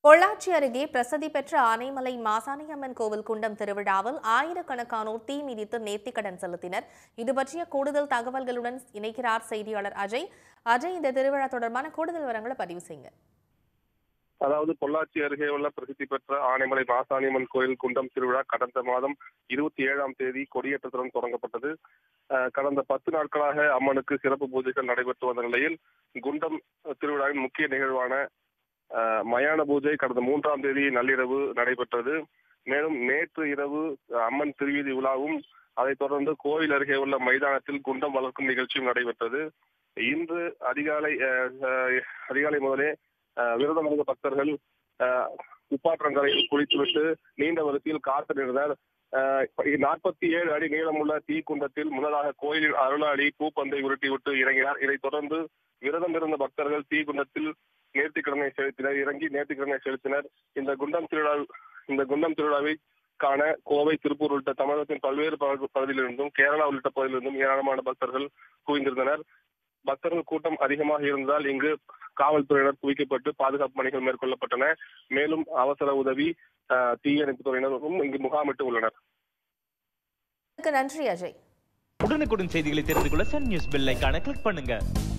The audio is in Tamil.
பொள்ளாச்சி அருகே பிரசித்தி பெற்ற ஆனைமலை மாசாணியம்மன் கோவில் குண்டம் திருவிழாவில் ஆயிரக்கணக்கானோர் தீ மிதித்து நேர்த்திக்கடன் செலுத்தினர் இது பற்றிய கூடுதல் தகவல்களுடன் இணைக்கிறார் செய்தியாளர் அஜய் அஜய் இந்த திருவிழா தொடர்பான கூடுதல் விவரங்களை பதிவு செய்யுங்க அதாவது பொள்ளாச்சி அருகே உள்ள பிரசித்தி பெற்ற ஆனைமலை மாசாணியம்மன் கோயில் குண்டம் திருவிழா கடந்த மாதம் இருபத்தி ஏழாம் தேதி கொடியேற்றத்துடன் தொடங்கப்பட்டது அஹ் கடந்த பத்து நாட்களாக அம்மனுக்கு சிறப்பு பூஜைகள் நடைபெற்று வந்த நிலையில் குண்டம் திருவிழாவின் முக்கிய நிகழ்வான அஹ், மயான பூஜை கடந்த மூன்றாம் தேதி நள்ளிரவு நடைபெற்றது மேலும் நேற்று இரவு அம்மன் திருவீதி உலாவும் அதைத் தொடர்ந்து கோயில் அருகே உள்ள மைதானத்தில் குண்டம் வளர்க்கும் நிகழ்ச்சியும் நடைபெற்றது இன்று அதிகாலை அஹ், அஹ், அதிகாலை முதலே அஹ், விரதமிருந்த பக்தர்கள் அஹ், உப்பாற்றங்கரையில் குளித்துவிட்டு நீண்ட வரிசையில் காத்து நின்றனர் நாற்பத்தி ஏழு அடி நீளமுள்ள தீக்குண்டத்தில் முன்னதாக கோயிலில் அருளாளி பூப்பந்தை உருட்டிவிட்டு இறங்கினார் இதைத் தொடர்ந்து விரதம் இருந்த பக்தர்கள் தீக்குண்டத்தில் நேர்த்திக்கடனை செலுத்தினர் இறங்கி நேர்த்திக்கடனை செலுத்தினர் இந்த குண்டம் திருவிழா இந்த குண்டம் திருவிழாவை காண கோவை திருப்பூர் உள்ளிட்ட தமிழகத்தின் பல்வேறு பகு- பகுதியிலிருந்தும் கேரளா உள்ளிட்ட பகுதியிலிருந்தும் ஏராளமான பக்தர்கள் குவிந்திருந்தனர் பக்தர்கள் கூட்டம் அதிகமாக இருந்ததால் இங்கு காவல்துறையினர் குவிக்கப்பட்டு பாதுகாப்பு பணிகள் மேற்கொள்ளப்பட்டன மேலும் அவசர உதவி அஹ், தீயணைப்பு துறையினரும் இங்கு முகாமிட்டு உள்ளனர் நன்றி அஜய் உடனுக்குடன் செய்திகளை தெரிந்து கொள்ள சன் நியூஸ் பெல் ஐகானை கிளிக் பண்ணுங்க